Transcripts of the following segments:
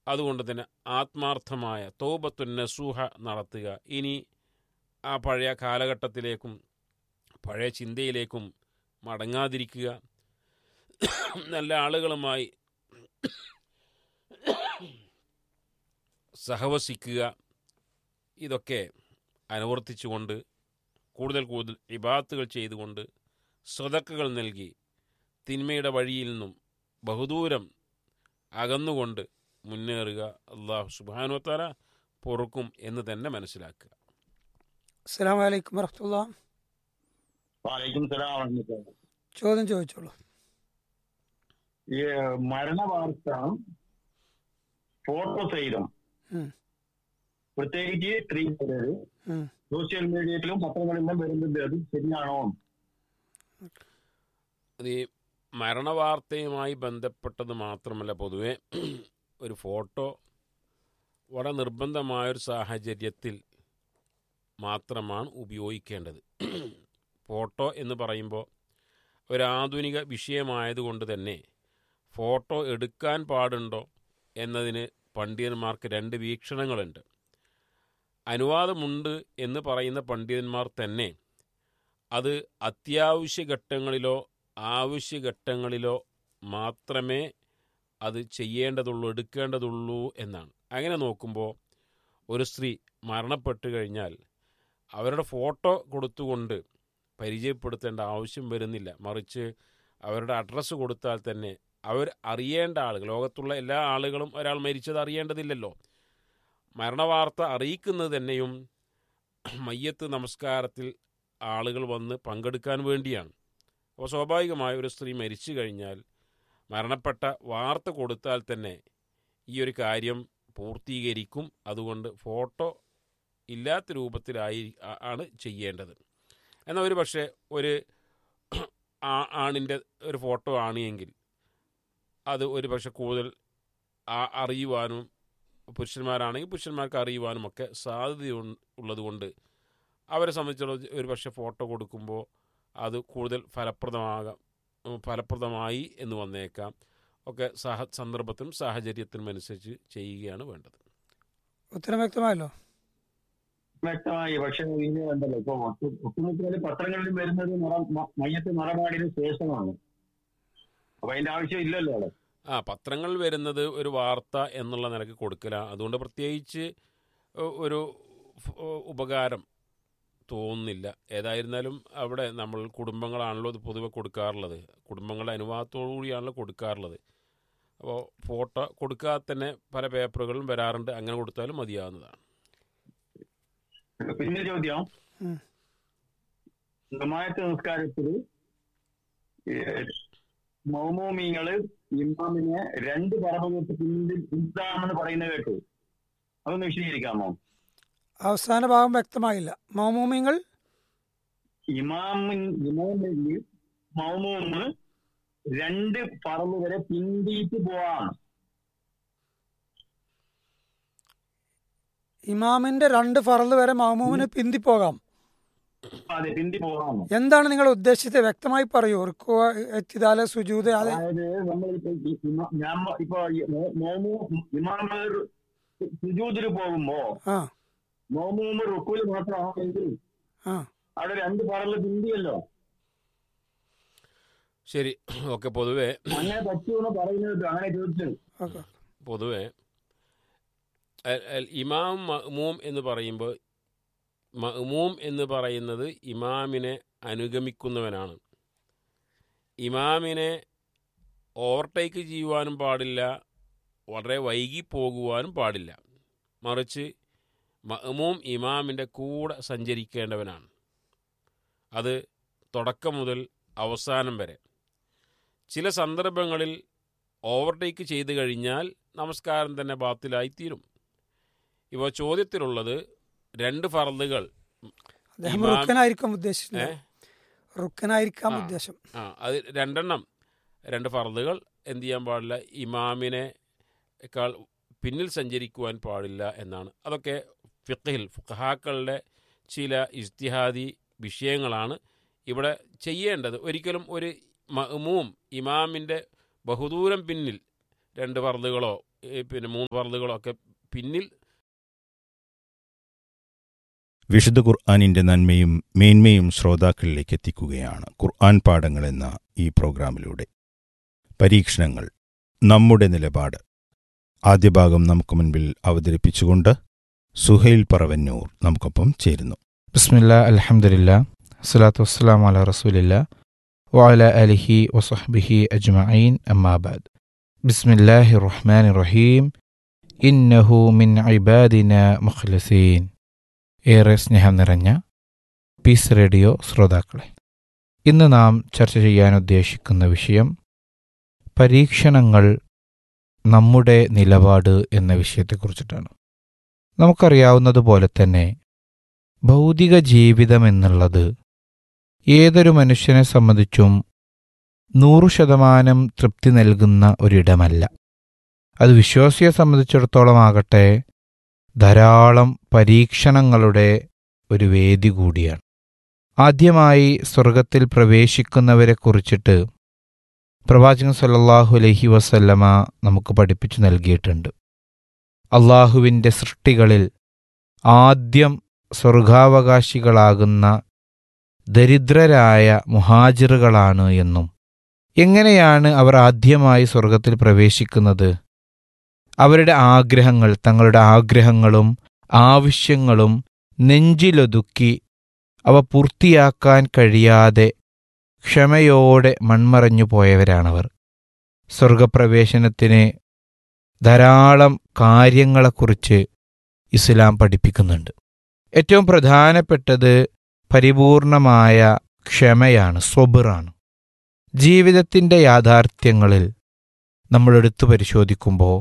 അതുകൊണ്ട് തന്നെ ആത്മാർത്ഥമായ തോബത്തു നസൂഹ നടത്തുക ഇനി ആ പഴയ കാലഘട്ടത്തിലേക്കും പഴയ ചിന്തയിലേക്കും മടങ്ങാതിരിക്കുക നല്ല ആളുകളുമായി സഹവസിക്കുക ഇതൊക്കെ അനുവർത്തിച്ചുകൊണ്ട് കൂടുതൽ കൂടുതൽ ഇബാത്തുകൾ ചെയ്തുകൊണ്ട് സ്വതക്കുകൾ നൽകി തിന്മയുടെ വഴിയിൽ നിന്നും ബഹുദൂരം അകന്നുകൊണ്ട് മുന്നേറുക അള്ളാഹു സുബാനുവത്താല പൊറുക്കും എന്ന് തന്നെ മനസ്സിലാക്കുക അസ്സാം വലൈക്കും വറഹമുല്ല വാലൈക്കും സലാം വറഹ്മത്തുള്ളാഹി. ചോദ്യം ചോദിച്ചോളൂ ഈ മരണ വാർത്ത ഫോട്ടോ സഹിതം ഉം, പ്രത്യേകിച്ച് സ്ത്രീകളുടെ ഉം. സോഷ്യൽ മീഡിയയിലും പത്രങ്ങളിലും വരുന്നുണ്ട് അത് ശരിയാണോ അത് ഈ മരണവാർത്തയുമായി ബന്ധപ്പെട്ടത് മാത്രമല്ല പൊതുവെ ഒരു ഫോട്ടോ വളരെ നിർബന്ധമായൊരു സാഹചര്യത്തിൽ മാത്രമാണ് ഉപയോഗിക്കേണ്ടത് ഫോട്ടോ എന്ന് പറയുമ്പോൾ ഒരു ആധുനിക വിഷയമായതുകൊണ്ട് തന്നെ ഫോട്ടോ എടുക്കാൻ പാടുണ്ടോ എന്നതിന് പണ്ഡിതന്മാർക്ക് രണ്ട് വീക്ഷണങ്ങളുണ്ട് അനുവാദമുണ്ട് എന്ന് പറയുന്ന പണ്ഡിതന്മാർ തന്നെ അത് അത്യാവശ്യ ഘട്ടങ്ങളിലോ ആവശ്യഘട്ടങ്ങളിലോ മാത്രമേ അത് ചെയ്യേണ്ടതുള്ളൂ എടുക്കേണ്ടതുള്ളൂ എന്നാണ് അങ്ങനെ നോക്കുമ്പോൾ ഒരു സ്ത്രീ മരണപ്പെട്ടു കഴിഞ്ഞാൽ അവരുടെ ഫോട്ടോ കൊടുത്തുകൊണ്ട് പരിചയപ്പെടുത്തേണ്ട ആവശ്യം വരുന്നില്ല മറിച്ച് അവരുടെ അഡ്രസ്സ് കൊടുത്താൽ തന്നെ അവർ അറിയേണ്ട ആളുകൾ ലോകത്തുള്ള എല്ലാ ആളുകളും ഒരാൾ മരിച്ചത് അറിയേണ്ടതില്ലല്ലോ മരണവാർത്ത അറിയിക്കുന്നത് തന്നെയും മയ്യത്ത് നമസ്കാരത്തിൽ ആളുകൾ വന്ന് പങ്കെടുക്കാൻ വേണ്ടിയാണ് അപ്പോൾ സ്വാഭാവികമായ ഒരു സ്ത്രീ മരിച്ചു കഴിഞ്ഞാൽ മരണപ്പെട്ട വാർത്ത കൊടുത്താൽ തന്നെ ഈ ഒരു കാര്യം പൂർത്തീകരിക്കും അതുകൊണ്ട് ഫോട്ടോ ഇല്ലാത്ത രൂപത്തിലായി ആ- ആണ് ചെയ്യേണ്ടത് എന്നാൽ ഒരു പക്ഷേ ഒരു ആ- ആണിൻ്റെ ഒരു ഫോട്ടോ ആണ് എങ്കിൽ അത് ഒരു പക്ഷെ കൂടുതൽ ആ- അറിയുവാനും പുരുഷന്മാരാണെങ്കിൽ പുരുഷന്മാർക്ക് അറിയുവാനും ഒക്കെ സാധ്യത ഉള്ളതുകൊണ്ട് അവരെ സംബന്ധിച്ചുള്ള ഒരു പക്ഷേ ഫോട്ടോ കൊടുക്കുമ്പോൾ അത് കൂടുതൽ ഫലപ്രദമാകാം ഉം, ഫലപ്രദമായി എന്ന് വന്നേക്കാം ഒക്കെ സഹ സന്ദർഭത്തിനും സാഹചര്യത്തിനും അനുസരിച്ച് ചെയ്യുകയാണ് വേണ്ടത് ഉത്തരം വ്യക്തമായല്ലോ വ്യക്തമായി പക്ഷെ ഇത് ഉണ്ടല്ലോ ഇപ്പൊ ഒട്ടു- ഒട്ടുമിക്ക പത്രങ്ങളിലും വരുന്നത് നിറ മ- മയ്യത്ത് നിറപാടിന് ശേഷമാണ് അപ്പൊ അതിന്റെ ആവശ്യം ഇല്ലല്ലോ അവിടെ ആ പത്രങ്ങൾ വരുന്നത് ഒരു വാർത്ത എന്നുള്ള നിലക്ക് കൊടുക്കലാണ് അതുകൊണ്ട് പ്രത്യേകിച്ച് ഒ- ഒരു ഫ്- ഉപകാരം തോന്നുന്നില്ല ഏതായിരുന്നാലും അവിടെ നമ്മൾ കുടുംബങ്ങളാണല്ലോ ഇത് പൊതുവെ കൊടുക്കാറുള്ളത് കുടുംബങ്ങളുടെ അനുവാദത്തോടു കൂടിയാണല്ലോ കൊടുക്കാറുള്ളത് അപ്പോൾ ഫോട്ടോ കൊടുക്കാതെ തന്നെ പല പേപ്പറുകളും വരാറുണ്ട് അങ്ങനെ കൊടുത്താലും മതിയാവുന്നതാണ് പിന്നെ ചോദ്യം ഉം. ജമാഅത്ത് നിസ്കാരത്തില് മൗമൂമിങ്ങള് ഇമാമിനെ രണ്ട് പറമ്പ് പിന്നിൽ ഇതാണെന്ന് പറയുന്നത് കേട്ടു അതൊന്ന് വിശദീകരിക്കാമോ അവസാന ഭാഗം വ്യക്തമായില്ല മൗമൂമിങ്ങൾ ഇമാമിൻ ഇമാമിന് മൗമൂമ് രണ്ട് പറമ്പ് വരെ പിന്തിയിട്ട് പോവാം ഇമാമിന്റെ രണ്ട് ഫറല് വരെ മൗമൂമിന് പിന്തിപ്പോകാം അതെ പിന്തി പോവാം എന്താണ് നിങ്ങൾ ഉദ്ദേശിച്ചത് വ്യക്തമായി പറയൂ റുക്കോ എത്തിദാല് സുജൂദ് അത് അതായത് നമ്മളിപ്പോ ഈ ഇമ- ഞാൻ ഇപ്പൊ ഈ മോ- മോമു ഇമാമ് സുജൂദിന് പോകുമ്പോ ആ മോമൂമ് റുക്കുല് മാത്രമാണെങ്കിൽ ആ അവിടെ രണ്ട് പറല് പിന്തിയല്ലോ ശരി ഓക്കെ പൊതുവെ അങ്ങനെ പറ്റുമെന്ന് പറയുന്നത് അങ്ങനെ ചോദിച്ചത് ഓക്കെ പൊതുവെ അൽ- അൽ ഇമാം മഅ്മൂം എന്ന് പറയുമ്പോൾ മഅ്മൂം എന്ന് പറയുന്നത് ഇമാമിനെ അനുഗമിക്കുന്നവനാണ് ഇമാമിനെ ഓവർടേക്ക് ചെയ്യുവാനും പാടില്ല വളരെ വൈകി പോകുവാനും പാടില്ല മറിച്ച് മഅ്മൂം ഇമാമിൻ്റെ കൂടെ സഞ്ചരിക്കേണ്ടവനാണ് അത് തുടക്കം മുതൽ അവസാനം വരെ ചില സന്ദർഭങ്ങളിൽ ഓവർടേക്ക് ചെയ്തു കഴിഞ്ഞാൽ നമസ്കാരം തന്നെ ബാത്തിലായിത്തീരും ഇപ്പോൾ ചോദ്യത്തിലുള്ളത് രണ്ട് ഫർദുകൾ അദ്ദേഹം ഇമാം- റുക്കനായിരിക്കും ഉദ്ദേശിച്ചത് ഏ? റുക്കനായിരിക്കാം ആ. ഉദ്ദേശം ആ അത് രണ്ടെണ്ണം രണ്ട് ഫർദുകൾ എന്ത് ചെയ്യാൻ പാടില്ല ഇമാമിനെ ക്കാൾ പിന്നിൽ സഞ്ചരിക്കുവാൻ പാടില്ല എന്നാണ് അതൊക്കെ ഫിഖിൽ ഫുഖഹാക്കളുടെ ചില ഇസ്തിഹാദി വിഷയങ്ങളാണ് ഇവിടെ ചെയ്യേണ്ടത് ഒരിക്കലും ഒരു മഅ്മൂം ഇമാമിൻ്റെ ബഹുദൂരം പിന്നിൽ രണ്ട് ഫർദുകളോ ഏ, പിന്നെ മൂന്ന് ഫർദുകളൊക്കെ പിന്നിൽ വിശുദ്ധ ഖുർആാനിന്റെ നന്മയും മേന്മയും ശ്രോതാക്കളിലേക്ക് എത്തിക്കുകയാണ് ഖുർആൻ പാഠങ്ങൾ എന്ന ഈ പ്രോഗ്രാമിലൂടെ പരീക്ഷണങ്ങൾ നമ്മുടെ നിലപാട് ആദ്യ ഭാഗം നമുക്ക് മുൻപിൽ അവതരിപ്പിച്ചുകൊണ്ട് സുഹൈൽ പറവന്നൂർ നമുക്കൊപ്പം ചേരുന്നു ബിസ്മില്ല അലഹമുല്ല അസ്സലാത്തു വസ്സലാം അല റസൂലില്ല വഅല അലിഹി വസഹ്ബിഹി അജ്മഈൻ അമ്മാബാദ് ബിസ്മില്ലാഹി റഹ്മാൻ റഹീം ഇന്നഹു മിൻ ഇബാദിന മുഖ്ലസീൻ ഏറെ സ്നേഹം നിറഞ്ഞ പീസ് റേഡിയോ ശ്രോതാക്കളെ ഇന്ന് നാം ചർച്ച ചെയ്യാൻ ഉദ്ദേശിക്കുന്ന വിഷയം പരീക്ഷണങ്ങൾ നമ്മുടെ നിലപാട് എന്ന വിഷയത്തെക്കുറിച്ചിട്ടാണ് നമുക്കറിയാവുന്നതുപോലെ തന്നെ ഭൗതിക ജീവിതം എന്നുള്ളത് ഏതൊരു മനുഷ്യനെ സംബന്ധിച്ചും നൂറു ശതമാനം തൃപ്തി നൽകുന്ന ഒരിടമല്ല അത് വിശ്വാസിയെ സംബന്ധിച്ചിടത്തോളം ആകട്ടെ ധാരാളം പരീക്ഷണങ്ങളുടെ ഒരു വേദി കൂടിയാണ് ആദ്യമായി സ്വർഗത്തിൽ പ്രവേശിക്കുന്നവരെ കുറിച്ചിട്ട് പ്രവാചകൻ സല്ലല്ലാഹു അലൈഹി വസല്ലമ നമുക്ക് പഠിപ്പിച്ചു നൽകിയിട്ടുണ്ട് അള്ളാഹുവിൻ്റെ സൃഷ്ടികളിൽ ആദ്യം സ്വർഗാവകാശികളാകുന്ന ദരിദ്രരായ മുഹാജിറുകളാണ് എന്നും എങ്ങനെയാണ് അവർ ആദ്യമായി സ്വർഗത്തിൽ പ്രവേശിക്കുന്നത് അവരുടെ ആഗ്രഹങ്ങൾ തങ്ങളുടെ ആഗ്രഹങ്ങളും ആവശ്യങ്ങളും നെഞ്ചിലൊതുക്കി അവ പൂർത്തിയാക്കാൻ കഴിയാതെ ക്ഷമയോടെ മൺമറഞ്ഞു പോയവരാണവർ സ്വർഗപ്രവേശനത്തിന് ധാരാളം കാര്യങ്ങളെക്കുറിച്ച് ഇസ്ലാം പഠിപ്പിക്കുന്നുണ്ട് ഏറ്റവും പ്രധാനപ്പെട്ടത് പരിപൂർണമായ ക്ഷമയാണ് സ്വബിറാണ് ജീവിതത്തിൻ്റെ യാഥാർത്ഥ്യങ്ങളിൽ നമ്മൾ എടുത്തു പരിശോധിക്കുമ്പോൾ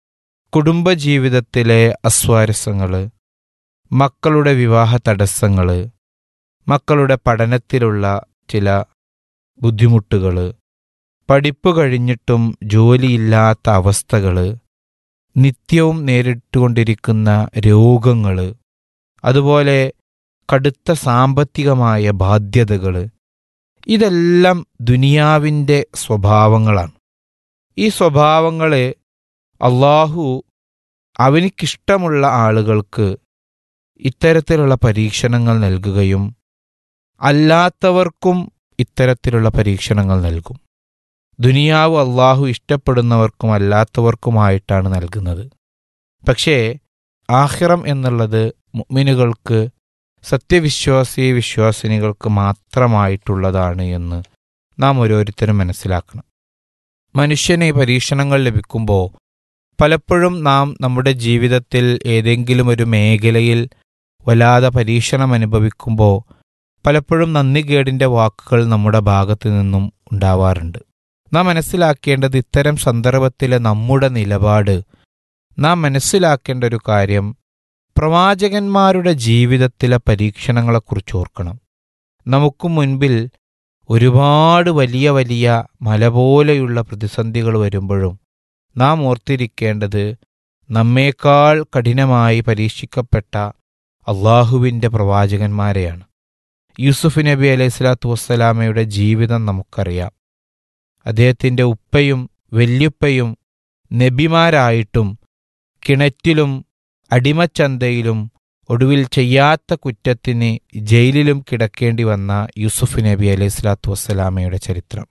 കുടുംബജീവിതത്തിലെ അസ്വാരസ്യങ്ങൾ മക്കളുടെ വിവാഹ തടസ്സങ്ങൾ മക്കളുടെ പഠനത്തിലുള്ള ചില ബുദ്ധിമുട്ടുകൾ പഠിപ്പ് കഴിഞ്ഞിട്ടും ജോലിയില്ലാത്ത അവസ്ഥകൾ നിത്യവും നേരിട്ടുകൊണ്ടിരിക്കുന്ന രോഗങ്ങൾ അതുപോലെ കടുത്ത സാമ്പത്തികമായ ബാധ്യതകൾ ഇതെല്ലാം ദുനിയാവിൻ്റെ സ്വഭാവങ്ങളാണ് ഈ സ്വഭാവങ്ങളെ അള്ളാഹു അവനിക്കിഷ്ടമുള്ള ആളുകൾക്ക് ഇത്തരത്തിലുള്ള പരീക്ഷണങ്ങൾ നൽകുകയും അല്ലാത്തവർക്കും ഇത്തരത്തിലുള്ള പരീക്ഷണങ്ങൾ നൽകും ദുനിയാവ് അള്ളാഹു ഇഷ്ടപ്പെടുന്നവർക്കും അല്ലാത്തവർക്കുമായിട്ടാണ് നൽകുന്നത് പക്ഷേ ആഹിറം എന്നുള്ളത് മുഅ്മിനുകൾക്ക് സത്യവിശ്വാസി വിശ്വാസിനികൾക്ക് മാത്രമായിട്ടുള്ളതാണ് എന്ന് നാം ഓരോരുത്തരും മനസ്സിലാക്കണം മനുഷ്യന് ഈ പരീക്ഷണങ്ങൾ ലഭിക്കുമ്പോൾ പലപ്പോഴും നാം നമ്മുടെ ജീവിതത്തിൽ ഏതെങ്കിലും ഒരു മേഖലയിൽ വല്ലാതെ പരീക്ഷണം അനുഭവിക്കുമ്പോൾ പലപ്പോഴും നന്ദികേടിൻ്റെ വാക്കുകൾ നമ്മുടെ ഭാഗത്തു നിന്നും ഉണ്ടാവാറുണ്ട് നാം മനസ്സിലാക്കേണ്ടത് ഇത്തരം സന്ദർഭത്തിലെ നമ്മുടെ നിലപാട് നാം മനസ്സിലാക്കേണ്ട ഒരു കാര്യം പ്രവാചകന്മാരുടെ ജീവിതത്തിലെ പരീക്ഷണങ്ങളെക്കുറിച്ച് ഓർക്കണം നമുക്ക് മുൻപിൽ ഒരുപാട് വലിയ വലിയ മല പോലെയുള്ള പ്രതിസന്ധികൾ വരുമ്പോഴും നാം ഓർത്തിരിക്കേണ്ടത് നമ്മേക്കാൾ കഠിനമായി പരീക്ഷിക്കപ്പെട്ട അള്ളാഹുവിൻ്റെ പ്രവാചകന്മാരെയാണ് യൂസുഫ് നബി അലൈഹി സ്വലാത്തു വസ്സലാമയുടെ ജീവിതം നമുക്കറിയാം അദ്ദേഹത്തിൻ്റെ ഉപ്പയും വല്യുപ്പയും നബിമാരായിട്ടും കിണറ്റിലും അടിമച്ചന്തയിലും ഒടുവിൽ ചെയ്യാത്ത കുറ്റത്തിന് ജയിലിലും കിടക്കേണ്ടി വന്ന യൂസുഫ് നബി അലൈഹി സ്വലാത്തു വസ്സലാമയുടെ ചരിത്രം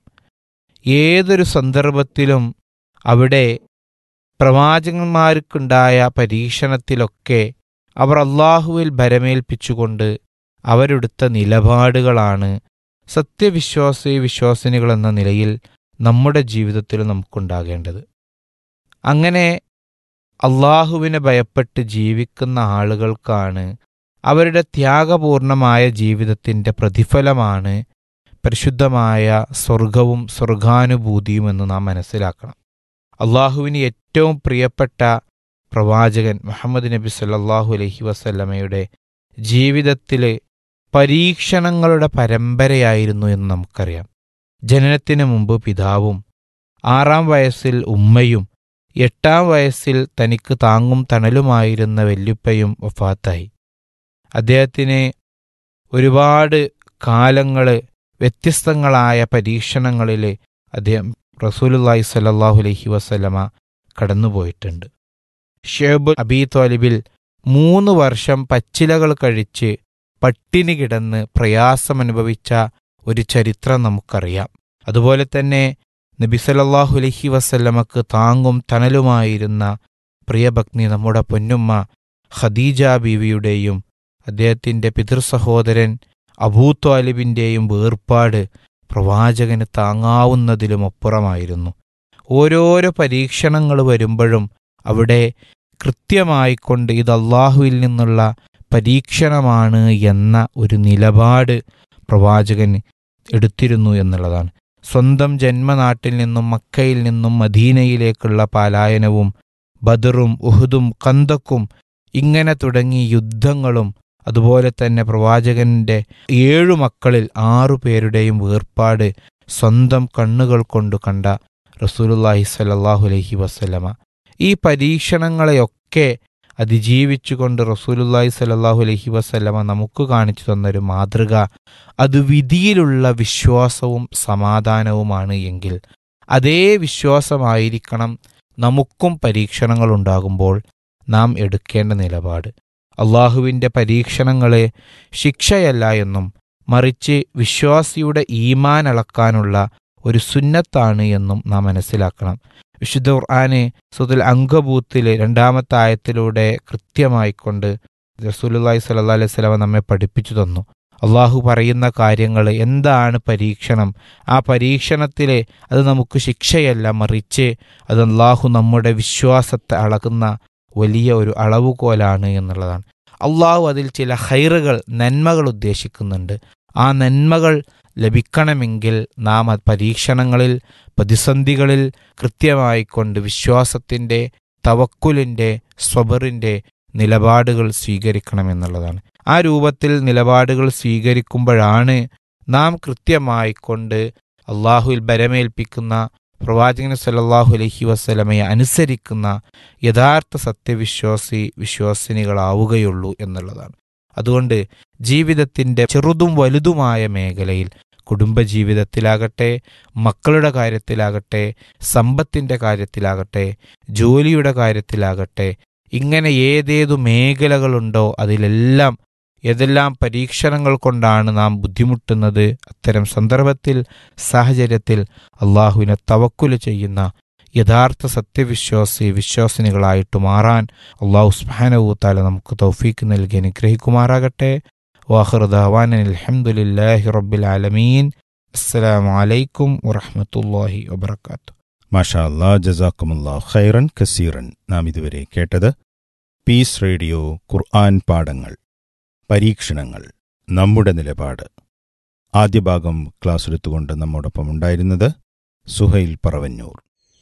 ഏതൊരു സന്ദർഭത്തിലും അവിടെ പ്രവാചകന്മാർക്കുണ്ടായ പരീക്ഷണത്തിലൊക്കെ അവർ അള്ളാഹുവിൽ ഭരമേൽപ്പിച്ചുകൊണ്ട് അവരെടുത്ത നിലപാടുകളാണ് സത്യവിശ്വാസി വിശ്വാസിനികൾ എന്ന നിലയിൽ നമ്മുടെ ജീവിതത്തിൽ നമുക്കുണ്ടാകേണ്ടത് അങ്ങനെ അള്ളാഹുവിനെ ഭയപ്പെട്ട് ജീവിക്കുന്ന ആളുകൾക്കാണ് അവരുടെ ത്യാഗപൂർണമായ ജീവിതത്തിൻ്റെ പ്രതിഫലമാണ് പരിശുദ്ധമായ സ്വർഗവും സ്വർഗാനുഭൂതിയും എന്ന് നാം മനസ്സിലാക്കണം അള്ളാഹുവിന് ഏറ്റവും പ്രിയപ്പെട്ട പ്രവാചകൻ മുഹമ്മദ് നബി സല്ലല്ലാഹു അലൈഹി വസല്ലമയുടെ ജീവിതത്തിൽ പരീക്ഷണങ്ങളുടെ പരമ്പരയായിരുന്നു എന്ന് നമുക്കറിയാം ജനനത്തിന് മുമ്പ് പിതാവും ആറാം വയസ്സിൽ ഉമ്മയും എട്ടാം വയസ്സിൽ തനിക്ക് താങ്ങും തണലുമായിരുന്ന വല്യുപ്പയും വഫാത്തായി അദ്ദേഹത്തിന് ഒരുപാട് കാലങ്ങൾ വ്യത്യസ്തങ്ങളായ പരീക്ഷണങ്ങളിൽ അദ്ദേഹം റസൂലുല്ലാഹി സ്വല്ലല്ലാഹു അലൈഹി വസല്ലമ കടന്നുപോയിട്ടുണ്ട് ഷേബ് അബി ത്വാലിബിൽ മൂന്ന് വർഷം പച്ചിലകൾ കഴിച്ച് പട്ടിണി കിടന്ന് പ്രയാസമനുഭവിച്ച ഒരു ചരിത്രം നമുക്കറിയാം അതുപോലെ തന്നെ നബി സല്ലല്ലാഹു അലൈഹി വസല്ലമക്ക് താങ്ങും തണലുമായിരുന്ന പ്രിയഭഗ്നി നമ്മുടെ പൊന്നുമ്മ ഖദീജ ബീവിയുടെയും അദ്ദേഹത്തിൻ്റെ പിതൃസഹോദരൻ അബൂത്വാലിബിൻ്റെയും വേർപാട് പ്രവാചകന് താങ്ങാവുന്നതിലും അപ്പുറമായിരുന്നു ഓരോരോ പരീക്ഷണങ്ങൾ വരുമ്പോഴും അവിടെ കൃത്യമായിക്കൊണ്ട് ഇത് അള്ളാഹുവിൽ നിന്നുള്ള പരീക്ഷണമാണ് എന്ന ഒരു നിലപാട് പ്രവാചകൻ എടുത്തിരുന്നു എന്നുള്ളതാണ് സ്വന്തം ജന്മനാട്ടിൽ നിന്നും മക്കയിൽ നിന്നും മദീനയിലേക്കുള്ള പലായനവും ബദറും ഉഹുദും കന്തക്കും ഇങ്ങനെ തുടങ്ങി യുദ്ധങ്ങളും അതുപോലെ തന്നെ പ്രവാചകന്റെ ഏഴു മക്കളിൽ ആറു പേരുടെയും വേർപാട് സ്വന്തം കണ്ണുകൾ കൊണ്ട് കണ്ട റസൂലുല്ലാഹി സല്ലല്ലാഹു അലൈഹി വസല്ലമ ഈ പരീക്ഷണങ്ങളെയൊക്കെ അതിജീവിച്ചുകൊണ്ട് റസൂലുല്ലാഹി സല്ലല്ലാഹു അലൈഹി വസല്ലമ നമുക്ക് കാണിച്ചു തന്നൊരു മാതൃക അത് വിധിയിലുള്ള വിശ്വാസവും സമാധാനവുമാണ് എങ്കിൽ അതേ വിശ്വാസമായിരിക്കണം നമുക്കും പരീക്ഷണങ്ങൾ ഉണ്ടാകുമ്പോൾ നാം എടുക്കേണ്ട നിലപാട് അള്ളാഹുവിൻ്റെ പരീക്ഷണങ്ങളെ ശിക്ഷയല്ല എന്നും മറിച്ച് വിശ്വാസിയുടെ ഈമാൻ അളക്കാനുള്ള ഒരു സുന്നത്താണ് എന്നും നാം മനസ്സിലാക്കണം വിശുദ്ധ ഖുർആന് സുതുൽ അങ്കബൂത്തിലെ രണ്ടാമത്തെ ആയത്തിലൂടെ കൃത്യമായിക്കൊണ്ട് റസൂലുല്ലാഹി സ്വല്ലല്ലാഹി അലൈഹി വസല്ലമ നമ്മെ പഠിപ്പിച്ചു തന്നു അള്ളാഹു പറയുന്ന കാര്യങ്ങൾ എന്താണ് പരീക്ഷണം ആ പരീക്ഷണത്തിലെ അത് നമുക്ക് ശിക്ഷയല്ല മറിച്ച് അത് അള്ളാഹു നമ്മുടെ വിശ്വാസത്തെ അളകുന്ന വലിയ ഒരു അളവുകോലാണ് എന്നുള്ളതാണ് അള്ളാഹു അതിൽ ചില ഹൈറുകൾ നന്മകൾ ഉദ്ദേശിക്കുന്നുണ്ട് ആ നന്മകൾ ലഭിക്കണമെങ്കിൽ നാം ആ പരീക്ഷണങ്ങളിൽ പ്രതിസന്ധികളിൽ കൃത്യമായിക്കൊണ്ട് വിശ്വാസത്തിൻ്റെ തവക്കുലിൻ്റെ സ്വബറിൻ്റെ നിലപാടുകൾ സ്വീകരിക്കണമെന്നുള്ളതാണ് ആ രൂപത്തിൽ നിലപാടുകൾ സ്വീകരിക്കുമ്പോഴാണ് നാം കൃത്യമായിക്കൊണ്ട് അള്ളാഹുവിൽ ബരമേൽപ്പിക്കുന്ന പ്രവാചകൻ സല്ലല്ലാഹു അലൈഹി വസ്ലമയെ അനുസരിക്കുന്ന യഥാർത്ഥ സത്യവിശ്വാസി വിശ്വാസിനികളാവുകയുള്ളൂ എന്നുള്ളതാണ് അതുകൊണ്ട് ജീവിതത്തിൻ്റെ ചെറുതും വലുതുമായ മേഖലയിൽ കുടുംബജീവിതത്തിലാകട്ടെ മക്കളുടെ കാര്യത്തിലാകട്ടെ സമ്പത്തിൻ്റെ കാര്യത്തിലാകട്ടെ ജോലിയുടെ കാര്യത്തിലാകട്ടെ ഇങ്ങനെ ഏതേതു മേഖലകളുണ്ടോ അതിലെല്ലാം ഏതെല്ലാം പരീക്ഷണങ്ങൾ കൊണ്ടാണ് നാം ബുദ്ധിമുട്ടുന്നത് അത്തരം സന്ദർഭത്തിൽ സാഹചര്യത്തിൽ അള്ളാഹുവിനെ തവക്കുല് ചെയ്യുന്ന യഥാർത്ഥ സത്യവിശ്വാസി വിശ്വാസിനികളായിട്ട് മാറാൻ അള്ളാഹു സുബാനവൂത്താല നമുക്ക് തൗഫീക്ക് നൽകി അനുഗ്രഹിക്കുമാറാകട്ടെ വാഹൃദാവാൻ അലഹമുല്ലാഹി റബ്ബിൽ ആലമീൻ അസ്സലാമു അലൈക്കും വറഹമത്തല്ലാഹി വബർക്കാത്തു മാഷാ അല്ലാ ജസാക്കുമുല്ലാ ഖൈറൻ കസീറൻ നാം ഇതുവരെ കേട്ടത് പീസ് റേഡിയോ ഖുർആൻ പാഠങ്ങൾ പരീക്ഷണങ്ങൾ നമ്മുടെ നിലപാട് ആദ്യ ഭാഗം ക്ലാസ് എടുത്തുകൊണ്ട് നമ്മോടൊപ്പം ഉണ്ടായിരുന്നത് സുഹൈൽ പറവന്നൂർ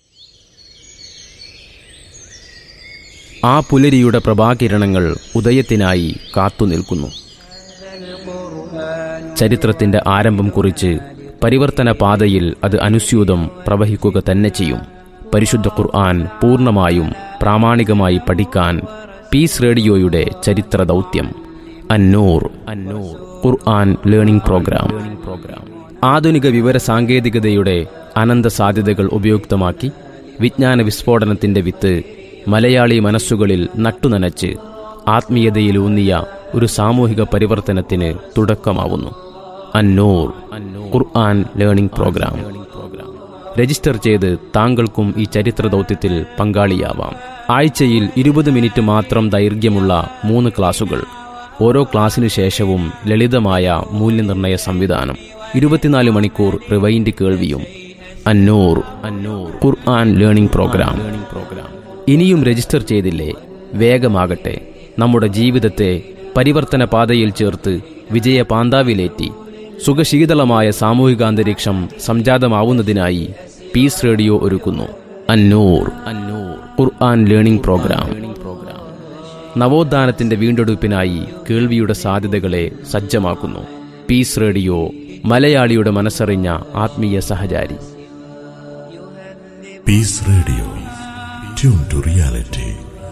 ആ പുലരിയുടെ പ്രഭാകിരണങ്ങൾ ഉദയത്തിനായി കാത്തുനിൽക്കുന്നു ചരിത്രത്തിന്റെ ആരംഭം കുറിച്ച് പരിവർത്തന പാതയിൽ അത് അനുസ്യൂതം പ്രവഹിക്കുക തന്നെ ചെയ്യും പരിശുദ്ധ ഖുർആൻ പൂർണ്ണമായും പ്രാമാണികമായി പഠിക്കാൻ പീസ് റേഡിയോയുടെ ചരിത്ര ദൗത്യം Annoor Annoor Quran learning program program ആധുനിക വിവര സാങ്കേതികതയുടെ അനന്ത സാധ്യതകൾ ഉപയുക്തമാക്കി വിജ്ഞാന വിസ്ഫോടനത്തിന്റെ വിത്ത് മലയാളി മനസ്സുകളിൽ നട്ടുനനച്ച് ആത്മീയതയിലൂന്നിയ ഒരു സാമൂഹിക പരിവർത്തനത്തിന് തുടക്കമാവുന്നു Annoor Quran learning program register ചെയ്ത് താങ്കൾക്കും ഈ ചരിത്ര ദൗത്യത്തിൽ പങ്കാളിയാവാം ആഴ്ചയിൽ ഇരുപത് മിനിറ്റ് മാത്രം ദൈർഘ്യമുള്ള മൂന്ന് ക്ലാസുകൾ ഓരോ ക്ലാസ്സിനു ശേഷവും ലളിതമായ മൂല്യനിർണ്ണയ സംവിധാനം ഇരുപത്തിനാല് മണിക്കൂർ റിവൈൻഡ് കേൾവിയും Annoor Annoor Quran learning program program ഇനിയും രജിസ്റ്റർ ചെയ്തില്ലേ വേഗമാകട്ടെ നമ്മുടെ ജീവിതത്തെ പരിവർത്തന പാതയിൽ ചേർത്ത് വിജയ പാന്താവിലേറ്റി സുഖശീതളമായ സാമൂഹികാന്തരീക്ഷം സംജാതമാവുന്നതിനായി പീസ് റേഡിയോ ഒരുക്കുന്നു Annoor Annoor Quran learning program program നവോത്ഥാനത്തിന്റെ വീണ്ടെടുപ്പിനായി കേൾവിയുടെ സാധ്യതകളെ സജ്ജമാക്കുന്നു പീസ് റേഡിയോ മലയാളിയുടെ മനസ്സറിഞ്ഞ ആത്മീയ സഹചാരി Peace Radio. Tune to reality.